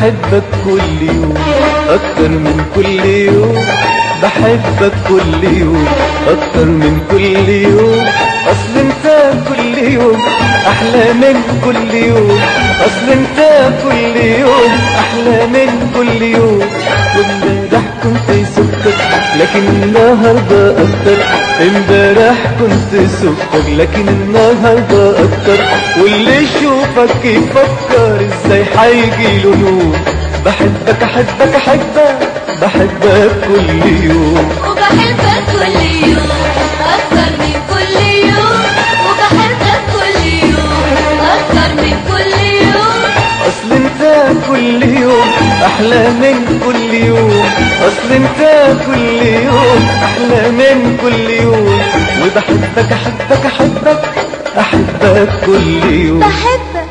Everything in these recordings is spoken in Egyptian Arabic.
بحبك كل يوم أكتر من كل يوم بحبك كل يوم أكتر من كل يوم أصل انت كل يوم أحلى من كل يوم أصل انت كل يوم أحلى من كل يوم وامبارح كنت سكر لكن النهاردة أكتر امبارح كنت سكر لكن النهاردة أكتر واللي يشوفك يفكر ازاي حيجي له نور بحبك أحبك أحبك بحبك كل يوم وبحبك كل يوم أكتر من كل يوم وبحبك كل يوم أكتر من كل يوم اصل انت كل يوم احلى من كل يوم اصل انت كل يوم احلى من كل يوم وبحبك احبك احبك احبك كل يوم بحبك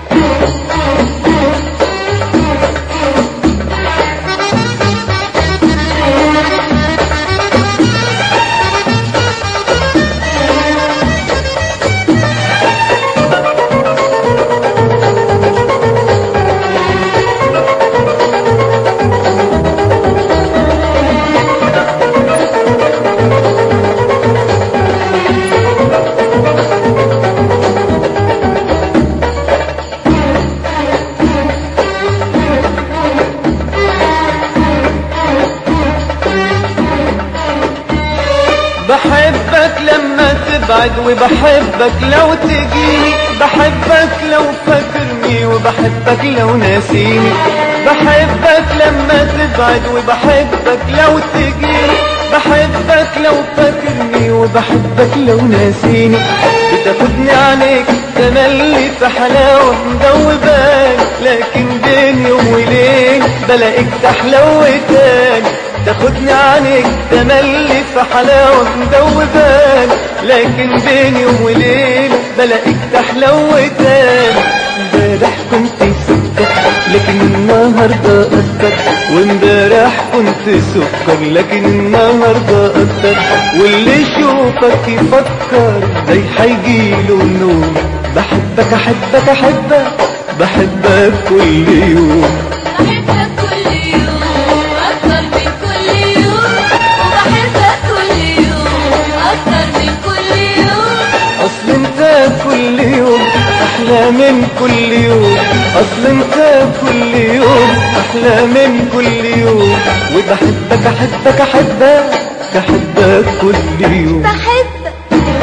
بحبك لما تبعد وبحبك لو تجيني بحبك لو فاكرني وبحبك لو ناسيني بحبك لما تبعد وبحبك لو تجيني بحبك لو فاكرني وبحبك لو ناسيني بتاخدني عليك تملي في حلاوة مدوبان لكن بين يوم وليل بلاقيك تحلو تاني تاخدني عليك تملي في حلاوة مدوبان لكن بين يوم وليل بلاقيك تحلو تاني امبارح كنت سكر لكن النهاردة أكتر وامبارح كنت سكر لكن النهاردة أكتر واللي يشوفك يفكر زي حيجيله النوم بحبك أحبك أحبك بحبك كل يوم بحبك كل يوم أكتر من كل يوم وبحبك كل يوم أكتر من كل يوم اصل انت كل يوم احلى من كل يوم اصل انت كل يوم احلى من كل يوم وبحبك احبك احبك احبك كل يوم بحبك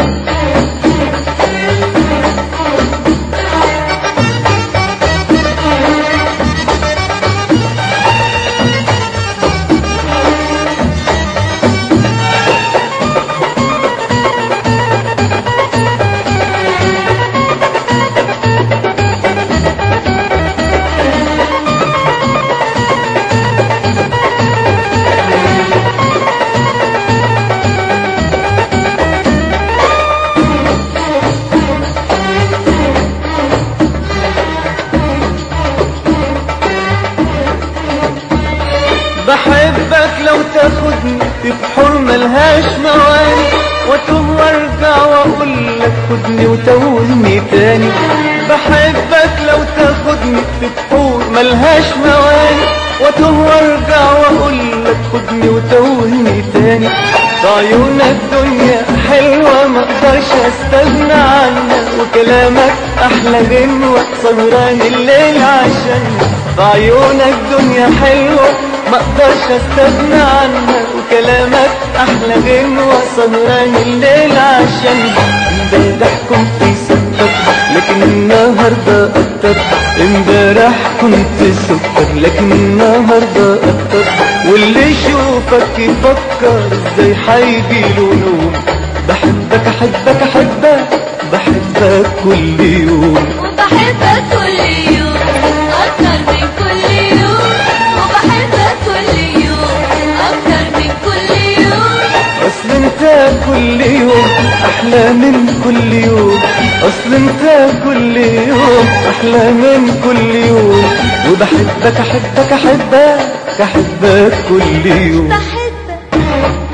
بحبك لو تاخدني في بحور ملهاش مواني واتوه وارجع واقول لك خدني وتوهني تاني بحبك لو تاخدني في بحور ملهاش مواني واتوه وارجع واقول لك خدني وتوهني تاني بعيونك دنيا حلوة ما اقدرش استغنى عنها وكلامك احلى غنوة سهران الليل عشان بعيونك دنيا حلوة ما اقدرش استغنى عنها وكلامك احلى غنوة سهران الليل عشان امبارح كنت سكر لكن النهاردة اكتر امبارح كنت سكر لكن النهاردة اكتر واللي يشوفك يفكر ازاي حيجيله نوم بحبك احبك احبك بحبك كل يوم وبحبك كل يوم أكتر من كل يوم وبحبك كل يوم أكتر من كل يوم اصل انت كل يوم احلى من كل يوم اصل انت كل يوم احلى من كل يوم وبحبك احبك احبك احبك كل يوم بحبك